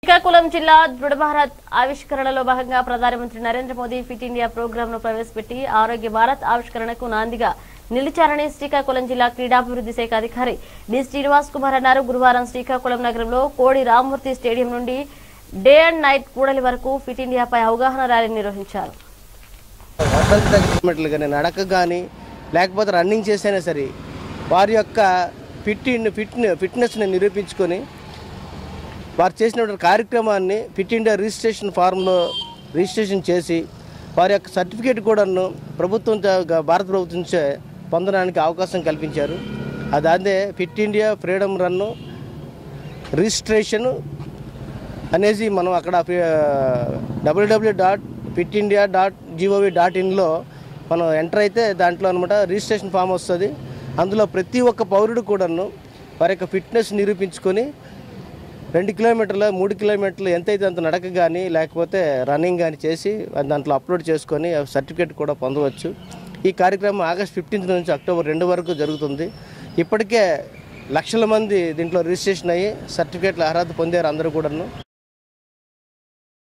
శ్రీకాకుళం జిల్లా దృఢ భారత్ ఆవిష్కరణలో భాగంగా ప్రధానమంత్రి Narendra Modi fit India programme ను ప్రవేశపెట్టి ఆరోగ్య భారత్ ఆవిష్కరణకు నాందిగా నిలిచారని శ్రీకాకుళం జిల్లా క్రీడాభివృద్ధి శాఖ అధికారి డి శ్రీనివాస్ కుమార్ అన్నారు గురువారం శ్రీకాకుళం నగరంలో కోడి రామ్మూర్తి స్టేడియం నుండి డే అండ్ నైట్ కూడలి వరకు ఫిట్ ఇండియాపై అవగాహన ర్యాలీ నిర్వహించారు కిలోమీటర్లు కానీ నడక కానీ లేకపోతే రన్నింగ్ చేసైనా సరే వారి యొక్క ఫిట్ ఫిట్ ఫిట్నెస్ని నిరూపించుకొని వారు చేసినటువంటి కార్యక్రమాన్ని ఫిట్ ఇండియా రిజిస్ట్రేషన్ ఫారంలో రిజిస్ట్రేషన్ చేసి వారి యొక్క సర్టిఫికేట్ కూడాను ప్రభుత్వం చ- భారత ప్రభుత్వం నుంచే పొందడానికి అవకాశం కల్పించారు అది అదే ఫిట్ ఇండియా ఫ్రీడమ్ రన్ను రిజిస్ట్రేషన్ అనేసి మనం అక్కడ W W dot fit India dot G O V dot ఇన్లో మనం ఎంటర్ అయితే దాంట్లో అనమాట రిజిస్ట్రేషన్ ఫామ్ వస్తుంది అందులో ప్రతి ఒక్క పౌరుడు కూడాను వారి యొక్క ఫిట్నెస్ నిరూపించుకొని రెండు కిలోమీటర్లు మూడు కిలోమీటర్లు ఎంతైతే అంత నడక కానీ లేకపోతే రన్నింగ్ కానీ చేసి దాంట్లో అప్లోడ్ చేసుకొని సర్టిఫికేట్ కూడా పొందవచ్చు ఈ కార్యక్రమం ఆగస్ట్ ఫిఫ్టీన్త్ నుంచి అక్టోబర్ రెండు వరకు జరుగుతుంది ఇప్పటికే లక్షల మంది దీంట్లో రిజిస్ట్రేషన్ అయ్యి సర్టిఫికేట్ల అర్హత పొందారు అందరూ కూడాను